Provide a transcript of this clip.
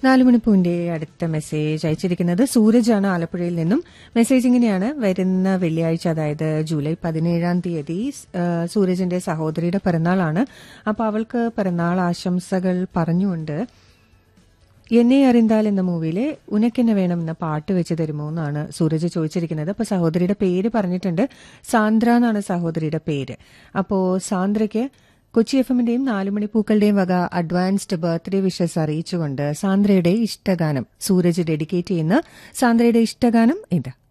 നാലുമണിപ്പൂവിന്റെ അടുത്ത മെസ്സേജ് അയച്ചിരിക്കുന്നത് സൂരജാണ് ആലപ്പുഴയിൽ നിന്നും മെസ്സേജ് ഇങ്ങനെയാണ് വരുന്ന വെള്ളിയാഴ്ച അതായത് ജൂലൈ പതിനേഴാം തീയതി ആ, സൂരജിന്റെ സഹോദരിയുടെ പിറന്നാളാണ് അപ്പൊ അവൾക്ക് പിറന്നാൾ ആശംസകൾ പറഞ്ഞുകൊണ്ട് എന്നെ അറിന്താൽ എന്ന മൂവിയിലെ ഉനക്കെന്നെ വേണം എന്ന പാട്ട് വെച്ച് തരുമോ എന്നാണ് സൂരജ് ചോദിച്ചിരിക്കുന്നത് അപ്പൊ സഹോദരിയുടെ പേര് പറഞ്ഞിട്ടുണ്ട് സാന്ദ്ര എന്നാണ് സഹോദരിയുടെ പേര് അപ്പോ സാന്ദ്രയ്ക്ക് കൊച്ചി എഫ് എമ്മിന്റെയും നാലുമണി പൂക്കളുടെയും വക അഡ്വാൻസ്ഡ് ബർത്ത്ഡേ വിഷസ് അറിയിച്ചുകൊണ്ട് സാന്ദ്രയുടെ ഇഷ്ടഗാനം സൂരജ് ഡെഡിക്കേറ്റ് ചെയ്യുന്ന സാന്ദ്രയുടെ ഇഷ്ടഗാനം ഇത്